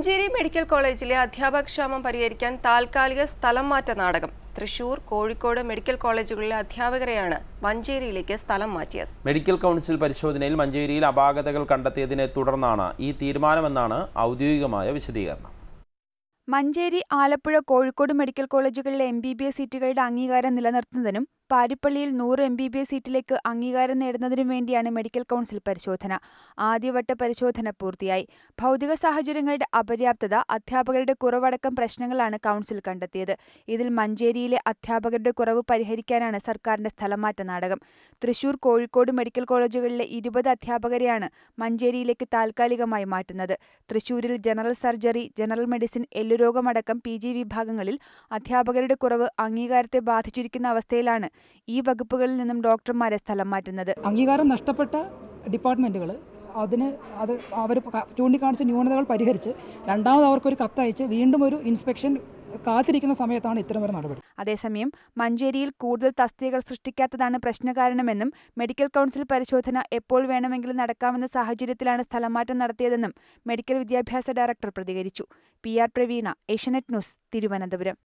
Manjeri medical കോളേജിലെ അധ്യാപകക്ഷാമം പരിഹരിക്കാൻ താൽക്കാലിക സ്ഥലം മാറ്റ നാടകം തൃശൂർ കോഴിക്കോട് മെഡിക്കൽ കോളേജുകളിലെ അധ്യാപകരെയാണ് മഞ്ചേരിയിലേക്ക് സ്ഥലം മാറ്റിയത് മെഡിക്കൽ കൗൺസിൽ പരിശോധനയിൽ മഞ്ചേരിയിൽ അപാകതകൾ കണ്ടെത്തിയതിനെ തുടർന്നാണ് ഈ തീരുമാനമെന്നാണ് ഔദ്യോഗികമായ വിശദീകരണം മഞ്ചേരി ആലപ്പുഴ കോഴിക്കോട് മെഡിക്കൽ കോളേജുകളിലെ എം ബി ബി എസ് സീറ്റുകളുടെ അംഗീകാരം നിലനിർത്തുന്നതിനും പാരിപ്പള്ളിയിൽ നൂറ് എം ബി ബി എസ് സീറ്റിലേക്ക് അംഗീകാരം നേടുന്നതിനും വേണ്ടിയാണ് മെഡിക്കൽ കൗൺസിൽ പരിശോധന ആദ്യവട്ട പരിശോധന പൂർത്തിയായി ഭൗതിക സാഹചര്യങ്ങളുടെ അപര്യാപ്തത അധ്യാപകരുടെ കുറവടക്കം പ്രശ്നങ്ങളാണ് കൗൺസിൽ കണ്ടെത്തിയത് ഇതിൽ മഞ്ചേരിയിലെ അധ്യാപകരുടെ കുറവ് പരിഹരിക്കാനാണ് സർക്കാരിന്റെ സ്ഥലമാറ്റ നാടകം തൃശൂർ കോഴിക്കോട് മെഡിക്കൽ കോളേജുകളിലെ ഇരുപത് അധ്യാപകരെയാണ് മഞ്ചേരിയിലേക്ക് താൽക്കാലികമായി മാറ്റുന്നത് തൃശൂരിൽ ജനറൽ സർജറി ജനറൽ മെഡിസിൻ എല്ലുരോഗമടക്കം പി ജി വിഭാഗങ്ങളിൽ അധ്യാപകരുടെ കുറവ് അംഗീകാരത്തെ ബാധിച്ചിരിക്കുന്ന അവസ്ഥയിലാണ് ഈ വകുപ്പുകളിൽ നിന്നും ഡോക്ടർമാരെ സ്ഥലം മാറ്റുന്നത് അംഗീകാരം നഷ്ടപ്പെട്ട ഡിപ്പാർട്ട്മെൻറ്റുകൾ അതിന് അത് അവർ ചൂണ്ടിക്കാണിച്ച ന്യൂനതകൾ പരിഹരിച്ച് രണ്ടാമത് അവർക്കൊരു കത്തയച്ച് വീണ്ടും ഒരു ഇൻസ്പെക്ഷൻ കാത്തിരിക്കുന്ന സമയത്താണ് ഇത്തരമൊരു നടപടി അതേസമയം മഞ്ചേരിയിൽ കൂടുതൽ തസ്തികകൾ സൃഷ്ടിക്കാത്തതാണ് പ്രശ്നകാരണമെന്നും മെഡിക്കൽ കൗൺസിൽ പരിശോധന എപ്പോൾ വേണമെങ്കിലും നടക്കാമെന്ന സാഹചര്യത്തിലാണ് സ്ഥലമാറ്റം നടത്തിയതെന്നും മെഡിക്കൽ വിദ്യാഭ്യാസ ഡയറക്ടർ പ്രതികരിച്ചു P R Praveena Asianet news Thiruvananthapuram